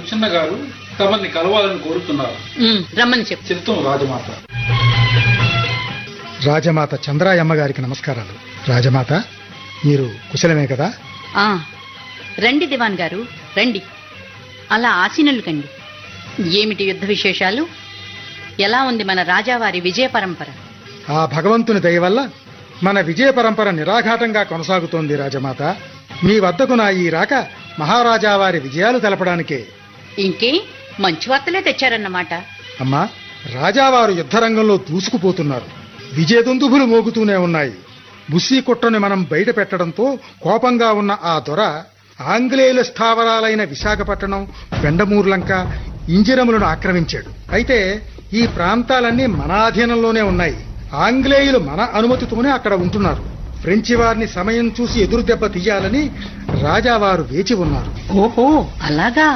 బుచ్చన్న గారు తమని కలవాలని కోరుతున్నారు ఉమ్, రమ్మని చెప్పు చిత్తం రాజమాత రాజమాత చంద్రాయమ్మ గారికి నమస్కారాలు రాజమాత మీరు కుశలమే కదా ఆ, రండి దివాన్ గారు రండి అలా ఆసీనులు కండి ఏమిటి యుద్ధ విశేషాలు ఎలా ఉంది మన రాజావారి విజయ పరంపర ఆ భగవంతుని దయ వల్ల మన విజయ పరంపర నిరాఘాటంగా కొనసాగుతోంది రాజమాత మీ వద్దకు నా ఈ రాక మహారాజా వారి విజయాలు తెలపడానికే ఇంకే మంచి వార్తలే తెచ్చారన్నమాట అమ్మా రాజావారు యుద్ధరంగంలో దూసుకుపోతున్నారు విజయదుందుభులు మోగుతూనే ఉన్నాయి బుస్సీ కుట్రని మనం బయట పెట్టడంతో కోపంగా ఉన్న ఆ దొర ఆంగ్లేయుల స్థావరాలైన విశాఖపట్నం పెండమూర్లంక ఇంజిరములను ఆక్రమించాడు అయితే ఈ ప్రాంతాలన్నీ మన ఆధీనంలోనే ఉన్నాయి ఆంగ్లేయులు మన అనుమతితోనే అక్కడ ఉంటున్నారు ఫ్రెంచి వారిని సమయం చూసి ఎదురు దెబ్బ తీయాలని రాజావారు వేచి ఉన్నారు ఓహో అలాగా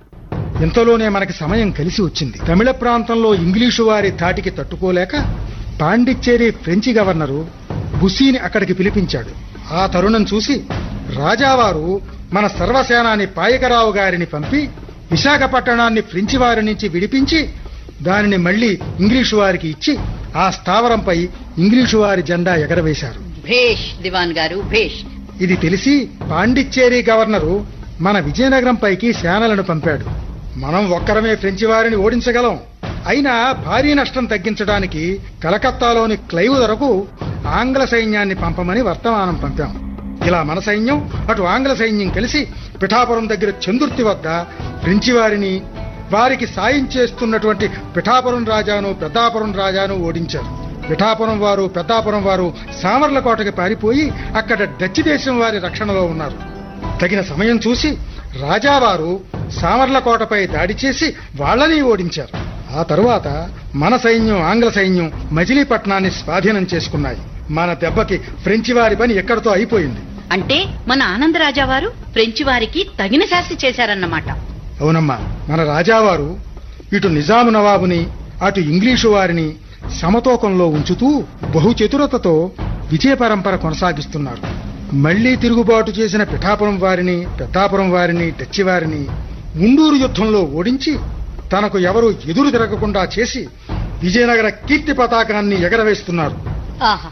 ఇంతలోనే మనకి సమయం కలిసి వచ్చింది తమిళ ప్రాంతంలో ఇంగ్లీషు వారి ధాటికి తట్టుకోలేక పాండిచ్చేరి ఫ్రెంచి గవర్నరు బుసీని అక్కడికి పిలిపించాడు ఆ తరుణం చూసి రాజావారు మన సర్వసేనాని పాయకరావు గారిని పంపి విశాఖపట్టణాన్ని ఫ్రెంచి వారి నుంచి విడిపించి దానిని మళ్ళీ ఇంగ్లీషు వారికి ఇచ్చి ఆ స్థావరంపై ఇంగ్లీషు వారి జెండా ఎగరవేశారు భేష్ దివాన్ గారు భేష్ ఇది తెలిసి పాండిచ్చేరి గవర్నరు మన విజయనగరం పైకి సేనలను పంపాడు మనం ఒక్కరమే ఫ్రెంచి వారిని ఓడించగలం అయినా భారీ నష్టం తగ్గించడానికి కలకత్తాలోని క్లైవ్ ధరకు ఆంగ్ల సైన్యాన్ని పంపమని వర్తమానం పంపాం ఇలా మన సైన్యం అటు ఆంగ్ల సైన్యం కలిసి పిఠాపురం దగ్గర చందుర్తి వద్ద ఫ్రెంచి వారిని వారికి సాయం చేస్తున్నటువంటి పిఠాపురం రాజాను పెద్దాపురం రాజాను ఓడించారు పిఠాపురం వారు పెద్దాపురం వారు సామర్లకోటకి పారిపోయి అక్కడ డచ్ దేశం వారి రక్షణలో ఉన్నారు తగిన సమయం చూసి రాజావారు సామర్లకోటపై దాడి చేసి వాళ్ళని ఓడించారు ఆ తరువాత మన సైన్యం ఆంగ్ల సైన్యం మజిలీపట్నాన్ని స్వాధీనం చేసుకున్నాయి మన దెబ్బకి ఫ్రెంచి వారి పని ఎక్కడితో అయిపోయింది అంటే మన ఆనందరాజా వారు ఫ్రెంచి వారికి తగిన శాస్తి చేశారన్నమాట అవునమ్మా మన రాజావారు ఇటు నిజాము నవాబుని అటు ఇంగ్లీషు వారిని సమతూకంలో ఉంచుతూ బహుచతురతతో విజయ పరంపర కొనసాగిస్తున్నారు మళ్లీ తిరుగుబాటు చేసిన పిఠాపురం వారిని పెద్దాపురం వారిని డచ్చి వారిని ముండూరు యుద్ధంలో ఓడించి తనకు ఎవరు ఎదురు తిరగకుండా చేసి విజయనగర కీర్తి పతాకాన్ని ఎగరవేస్తున్నారు ఆహా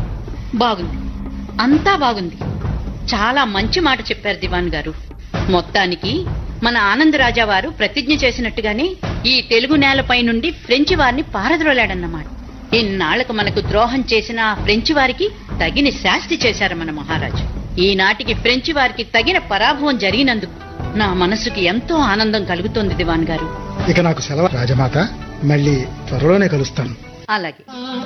బాగుంది అంతా బాగుంది చాలా మంచి మాట చెప్పారు దివాన్ గారు మొత్తానికి మన ఆనందరాజా వారు ప్రతిజ్ఞ చేసినట్టుగానే ఈ తెలుగు నేలపై నుండి ఫ్రెంచి వారిని పారద్రోలాడన్నమాట ఇన్నాళ్లకు మనకు ద్రోహం చేసిన ఆ ఫ్రెంచి వారికి తగిన శాస్తి చేశారు మన మహారాజు ఈనాటికి ఫ్రెంచి వారికి తగిన పరాభవం జరిగినందుకు నా మనసుకి ఎంతో ఆనందం కలుగుతోంది దివాన్ గారు ఇక నాకు సెలవు రాజమాత మళ్ళీ త్వరలోనే కలుస్తాను అలాగే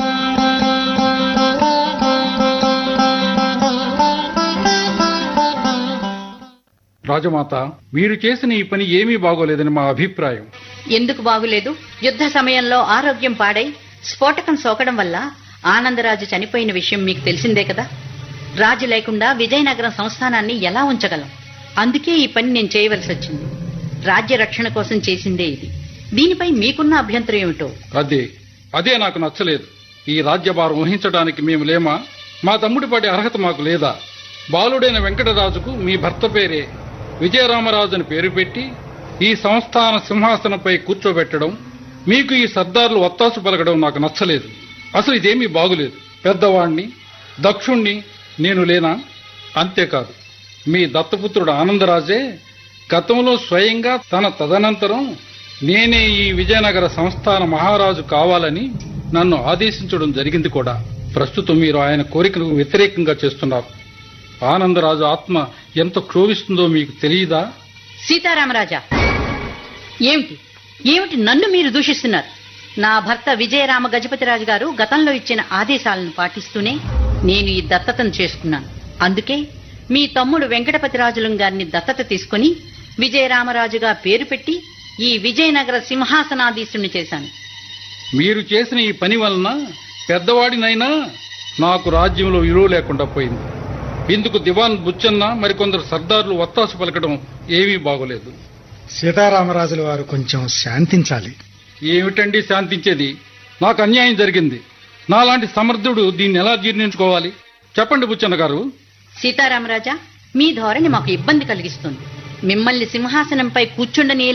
రాజమాత మీరు చేసిన ఈ పని ఏమీ బాగోలేదని మా అభిప్రాయం ఎందుకు బాగులేదు యుద్ధ సమయంలో ఆరోగ్యం పాడై స్ఫోటకం సోకడం వల్ల ఆనందరాజు చనిపోయిన విషయం మీకు తెలిసిందే కదా రాజు లేకుండా విజయనగరం సంస్థానాన్ని ఎలా ఉంచగలం అందుకే ఈ పని నేను చేయవలసి వచ్చింది రాజ్య రక్షణ కోసం చేసిందే ఇది దీనిపై మీకున్న అభ్యంతరం ఏమిటో అదే అదే నాకు నచ్చలేదు ఈ రాజ్యభారం వహించడానికి మేము లేమా మా తమ్ముడి పడే అర్హత మాకు లేదా బాలుడైన వెంకటరాజుకు మీ భర్త పేరే విజయరామరాజు అని పేరు పెట్టి ఈ సంస్థాన సింహాసనంపై కూర్చోబెట్టడం మీకు ఈ సర్దార్లు ఒత్తాసు పలకడం నాకు నచ్చలేదు అసలు ఇదేమీ బాగులేదు పెద్దవాణ్ణి దక్షుణ్ణి నేను లేనా అంతేకాదు మీ దత్తపుత్రుడు ఆనందరాజే గతంలో స్వయంగా తన తదనంతరం నేనే ఈ విజయనగర సంస్థాన మహారాజు కావాలని నన్ను ఆదేశించడం జరిగింది కూడా ప్రస్తుతం మీరు ఆయన కోరికను వ్యతిరేకంగా చేస్తున్నారు ఆనందరాజు ఆత్మ ఎంత క్షోభిస్తుందో మీకు తెలియదా సీతారామరాజా ఏమిటి ఏమిటి నన్ను మీరు దూషిస్తున్నారు నా భర్త విజయరామ గజపతిరాజు గారు గతంలో ఇచ్చిన ఆదేశాలను పాటిస్తూనే నేను ఈ దత్తతను చేసుకున్నాను అందుకే మీ తమ్ముడు వెంకటపతిరాజులం గారిని దత్తత తీసుకుని విజయరామరాజుగా పేరు పెట్టి ఈ విజయనగర సింహాసనాధీశుణ్ణి చేశాను మీరు చేసిన ఈ పని వలన పెద్దవాడినైనా నాకు రాజ్యంలో విలువ లేకుండా పోయింది ఇందుకు దివాన్ బుచ్చన్న మరికొందరు సర్దార్లు ఒత్తాసు పలకడం ఏమీ బాగోలేదు సీతారామరాజుల వారు కొంచెం శాంతించాలి ఏమిటండి శాంతించేది నాకు అన్యాయం జరిగింది నాలాంటి సమర్థుడు దీన్ని ఎలా జీర్ణించుకోవాలి చెప్పండి బుచ్చన్న గారు సీతారామరాజా మీ ధోరణి మాకు ఇబ్బంది కలిగిస్తుంది మిమ్మల్ని సింహాసనంపై కూర్చుండని